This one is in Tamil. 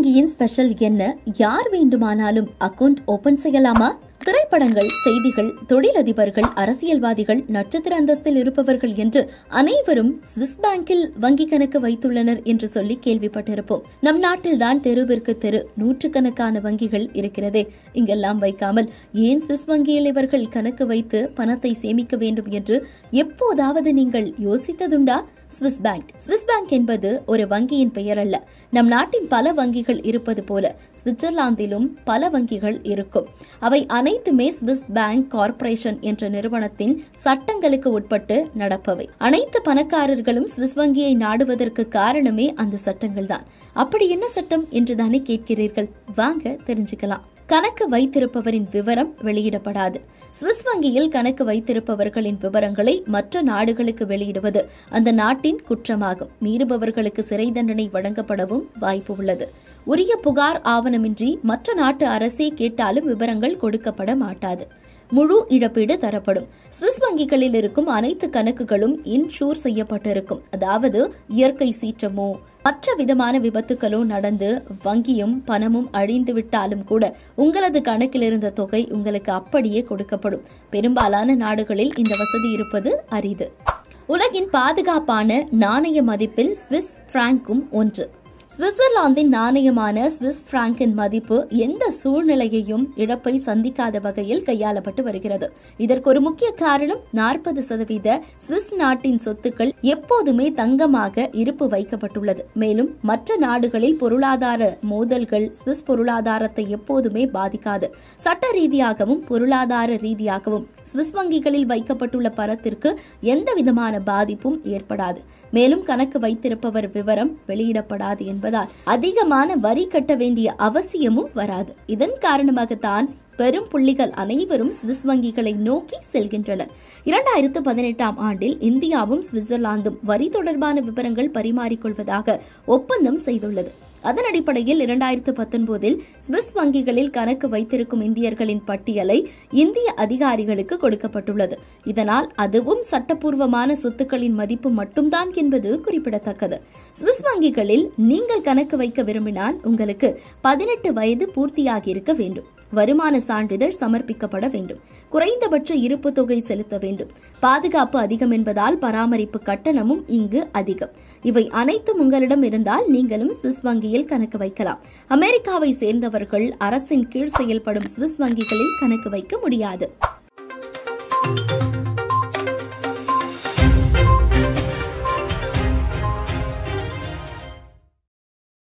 வங்கியின் ஸ்பெஷல் என்ன யார் வேண்டுமானாலும் அக்கவுண்ட் ஓபன் செய்யலாமா திரைப்படங்கள் செய்திகள் தொழிலதிபர்கள் அரசியல்வாதிகள் நட்சத்திர அந்தஸ்தில் இருப்பவர்கள் என்று அனைவரும் சுவிஸ் பேங்கில் வங்கி கணக்கு வைத்துள்ளனர் என்று சொல்லி கேள்விப்பட்டிருப்போம் நம் நாட்டில்தான் தெருவிற்கு தெரு நூற்றுக்கணக்கான வங்கிகள் இருக்கிறதே இங்கெல்லாம் வைக்காமல் ஏன் சுவிஸ் வங்கியில் இவர்கள் கணக்கு வைத்து பணத்தை சேமிக்க வேண்டும் என்று எப்போதாவது நீங்கள் யோசித்ததுண்டா சுவிஸ் பேங்க் சுவிஸ் பேங்க் என்பது ஒரு வங்கியின் பெயர் அல்ல நம் நாட்டின் பல வங்கிகள் இருப்பது போல சுவிட்சர்லாந்திலும் பல வங்கிகள் இருக்கும் அவை அனைத்துமே சுவிஸ் பேங்க் கார்ப்பரேஷன் என்ற நிறுவனத்தின் சட்டங்களுக்கு உட்பட்டு நடப்பவை அனைத்து பணக்காரர்களும் சுவிஸ் வங்கியை நாடுவதற்கு காரணமே அந்த சட்டங்கள் தான் அப்படி என்ன சட்டம் என்றுதானே கேட்கிறீர்கள் வாங்க தெரிஞ்சுக்கலாம் கணக்கு வைத்திருப்பவரின் விவரம் வெளியிடப்படாது சுவிஸ் வங்கியில் கணக்கு வைத்திருப்பவர்களின் விவரங்களை மற்ற நாடுகளுக்கு வெளியிடுவது அந்த நாட்டின் குற்றமாகும் மீறுபவர்களுக்கு சிறை தண்டனை வழங்கப்படவும் வாய்ப்பு உள்ளது உரிய புகார் ஆவணமின்றி மற்ற நாட்டு அரசே கேட்டாலும் விவரங்கள் கொடுக்கப்பட மாட்டாது முழு இழப்பீடு தரப்படும் சுவிஸ் வங்கிகளில் இருக்கும் அனைத்து கணக்குகளும் இன்சூர் செய்யப்பட்டிருக்கும் அதாவது இயற்கை சீற்றமோ மற்ற விதமான விபத்துகளோ நடந்து வங்கியும் பணமும் அழிந்து விட்டாலும் கூட உங்களது கணக்கில் இருந்த தொகை உங்களுக்கு அப்படியே கொடுக்கப்படும் பெரும்பாலான நாடுகளில் இந்த வசதி இருப்பது அரிது உலகின் பாதுகாப்பான நாணய மதிப்பில் சுவிஸ் பிராங்கும் ஒன்று சுவிட்சர்லாந்தின் நாணயமான சுவிஸ் பிராங்கின் மதிப்பு எந்த சூழ்நிலையையும் இழப்பை சந்திக்காத வகையில் கையாளப்பட்டு வருகிறது இதற்கு ஒரு முக்கிய காரணம் நாற்பது சதவீத சுவிஸ் நாட்டின் சொத்துக்கள் எப்போதுமே தங்கமாக இருப்பு வைக்கப்பட்டுள்ளது மேலும் மற்ற நாடுகளில் பொருளாதார மோதல்கள் சுவிஸ் பொருளாதாரத்தை எப்போதுமே பாதிக்காது சட்ட ரீதியாகவும் பொருளாதார ரீதியாகவும் சுவிஸ் வங்கிகளில் வைக்கப்பட்டுள்ள பணத்திற்கு எந்த விதமான பாதிப்பும் ஏற்படாது மேலும் கணக்கு வைத்திருப்பவர் விவரம் வெளியிடப்படாது என்பதால் அதிகமான வரி கட்ட வேண்டிய அவசியமும் வராது இதன் காரணமாகத்தான் பெரும் புள்ளிகள் அனைவரும் சுவிஸ் வங்கிகளை நோக்கி செல்கின்றனர் இரண்டாயிரத்து பதினெட்டாம் ஆண்டில் இந்தியாவும் சுவிட்சர்லாந்தும் வரி தொடர்பான விவரங்கள் பரிமாறிக்கொள்வதாக ஒப்பந்தம் செய்துள்ளது அதன் அடிப்படையில் இரண்டாயிரத்து பத்தொன்பதில் சுவிஸ் வங்கிகளில் கணக்கு வைத்திருக்கும் இந்தியர்களின் பட்டியலை இந்திய அதிகாரிகளுக்கு கொடுக்கப்பட்டுள்ளது இதனால் அதுவும் சட்டப்பூர்வமான சொத்துக்களின் மதிப்பு மட்டும்தான் என்பது குறிப்பிடத்தக்கது சுவிஸ் வங்கிகளில் நீங்கள் கணக்கு வைக்க விரும்பினால் உங்களுக்கு பதினெட்டு வயது பூர்த்தியாகி இருக்க வேண்டும் வருமான சான்றிதழ் சமர்ப்பிக்கப்பட வேண்டும் குறைந்தபட்ச இருப்பு தொகை செலுத்த வேண்டும் பாதுகாப்பு அதிகம் என்பதால் பராமரிப்பு கட்டணமும் இங்கு அதிகம் இவை அனைத்தும் உங்களிடம் இருந்தால் நீங்களும் சுவிஸ் வங்கியில் கணக்கு வைக்கலாம் அமெரிக்காவை சேர்ந்தவர்கள் அரசின் கீழ் செயல்படும் சுவிஸ் வங்கிகளில் கணக்கு வைக்க முடியாது